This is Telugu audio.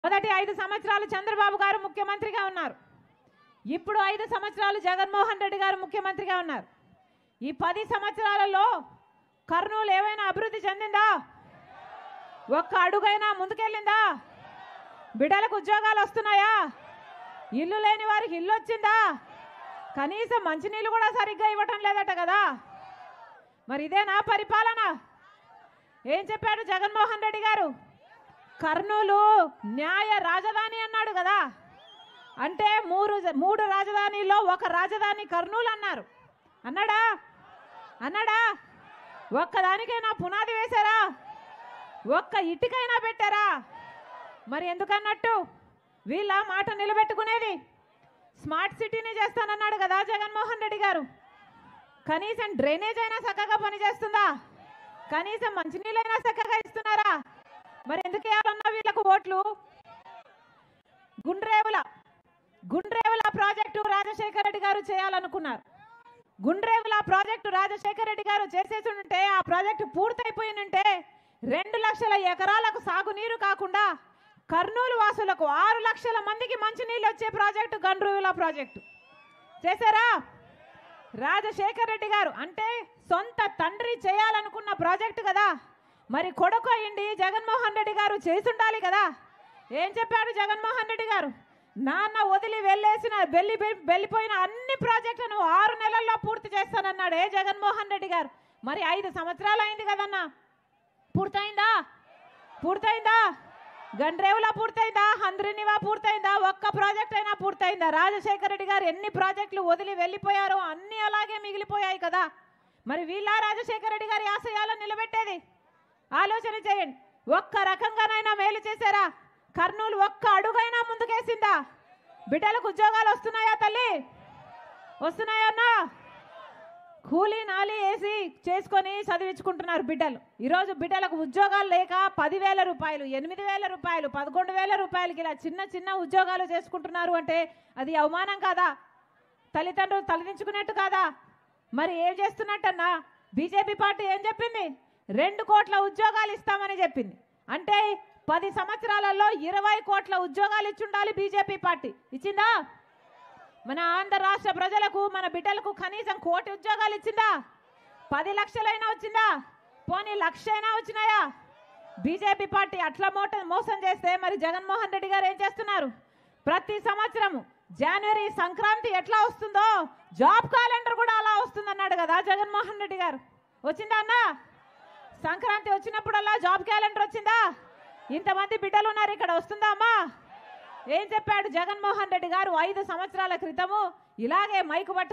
మొదటి ఐదు సంవత్సరాలు చంద్రబాబు గారు ముఖ్యమంత్రిగా ఉన్నారు ఇప్పుడు ఐదు సంవత్సరాలు జగన్మోహన్ రెడ్డి గారు ముఖ్యమంత్రిగా ఉన్నారు ఈ పది సంవత్సరాలలో కర్నూలు ఏమైనా అభివృద్ధి చెందిందా ఒక్క అడుగైనా ముందుకెళ్ళిందా బిడ్డలకు ఉద్యోగాలు వస్తున్నాయా ఇల్లు లేని వారికి ఇల్లు వచ్చిందా కనీసం మంచినీళ్ళు కూడా సరిగ్గా ఇవ్వటం లేదట కదా మరి ఇదే నా పరిపాలన ఏం చెప్పాడు జగన్మోహన్ రెడ్డి గారు కర్నూలు న్యాయ రాజధాని అన్నాడు కదా అంటే మూడు మూడు రాజధానిలో ఒక రాజధాని కర్నూలు అన్నారు అన్నాడా అన్నాడా ఒక్కదానికైనా పునాది వేశారా ఒక్క ఇటుకైనా పెట్టారా మరి ఎందుకన్నట్టు వీళ్ళ మాట నిలబెట్టుకునేది స్మార్ట్ సిటీని చేస్తానన్నాడు కదా జగన్మోహన్ రెడ్డి గారు కనీసం డ్రైనేజ్ అయినా చక్కగా పనిచేస్తుందా కనీసం మంచినీళ్ళైనా చక్కగా ఇస్తున్నారా మరి ఎందుకు వేయాలన్నా వీళ్ళకు ఓట్లు గుండ్రేవుల గుండ్రేవుల ప్రాజెక్టు రాజశేఖర రెడ్డి గారు చేయాలనుకున్నారు గుండ్రేవుల ప్రాజెక్టు రాజశేఖర రెడ్డి గారు చేసేసి ఉంటే ఆ ప్రాజెక్టు పూర్తయిపోయి ఉంటే రెండు లక్షల ఎకరాలకు సాగునీరు కాకుండా కర్నూలు వాసులకు ఆరు లక్షల మందికి మంచినీళ్ళు వచ్చే ప్రాజెక్టు గండ్రువుల ప్రాజెక్టు చేశారా రాజశేఖర రెడ్డి గారు అంటే సొంత తండ్రి చేయాలనుకున్న ప్రాజెక్టు కదా మరి కొడుకు అయ్యింది జగన్మోహన్ రెడ్డి గారు చేసుండాలి కదా ఏం చెప్పాడు జగన్మోహన్ రెడ్డి గారు నాన్న వదిలి వెళ్ళేసిన వెళ్ళి వెళ్ళిపోయిన అన్ని ప్రాజెక్టులను ఆరు నెలల్లో పూర్తి చేస్తానన్నాడు ఏ జగన్మోహన్ రెడ్డి గారు మరి ఐదు సంవత్సరాలు అయింది కదన్నా పూర్తయిందా పూర్తయిందా గండ్రేవులా పూర్తయిందా హంద్రినివా పూర్తయిందా ఒక్క ప్రాజెక్ట్ అయినా పూర్తయిందా రాజశేఖర రెడ్డి గారు ఎన్ని ప్రాజెక్టులు వదిలి వెళ్ళిపోయారో అన్ని అలాగే మిగిలిపోయాయి కదా మరి వీళ్ళ రాజశేఖర రెడ్డి గారి ఆశయాలను నిలబెట్టేది ఆలోచన చేయండి ఒక్క రకంగానైనా మేలు చేశారా కర్నూలు ఒక్క అడుగైనా ముందుకేసిందా బిడ్డలకు ఉద్యోగాలు వస్తున్నాయా తల్లి వస్తున్నాయా అన్నా కూలీ నాలి వేసి చేసుకొని చదివించుకుంటున్నారు బిడ్డలు ఈరోజు బిడ్డలకు ఉద్యోగాలు లేక పదివేల రూపాయలు ఎనిమిది వేల రూపాయలు పదకొండు వేల రూపాయలకి ఇలా చిన్న చిన్న ఉద్యోగాలు చేసుకుంటున్నారు అంటే అది అవమానం కాదా తల్లిదండ్రులు తలదించుకున్నట్టు కాదా మరి ఏం చేస్తున్నట్టన్నా బీజేపీ పార్టీ ఏం చెప్పింది రెండు కోట్ల ఉద్యోగాలు ఇస్తామని చెప్పింది అంటే పది సంవత్సరాలలో ఇరవై కోట్ల ఉద్యోగాలు ఇచ్చుండాలి బీజేపీ పార్టీ ఇచ్చిందా మన ఆంధ్ర రాష్ట్ర ప్రజలకు మన బిడ్డలకు కనీసం కోటి ఉద్యోగాలు ఇచ్చిందా పది లక్షలైనా వచ్చిందా పోనీ లక్ష అయినా వచ్చినాయా బీజేపీ పార్టీ అట్లా మోట మోసం చేస్తే మరి జగన్మోహన్ రెడ్డి గారు ఏం చేస్తున్నారు ప్రతి సంవత్సరము జనవరి సంక్రాంతి ఎట్లా వస్తుందో జాబ్ క్యాలెండర్ కూడా అలా వస్తుందన్నాడు కదా జగన్మోహన్ రెడ్డి గారు వచ్చిందా అన్నా సంక్రాంతి వచ్చినప్పుడల్లా జాబ్ క్యాలెండర్ వచ్చిందా ఇంతమంది బిడ్డలు ఉన్నారు ఇక్కడ వస్తుందా అమ్మా ఏం చెప్పాడు జగన్మోహన్ రెడ్డి గారు ఐదు సంవత్సరాల క్రితము ఇలాగే మైకు పట్టు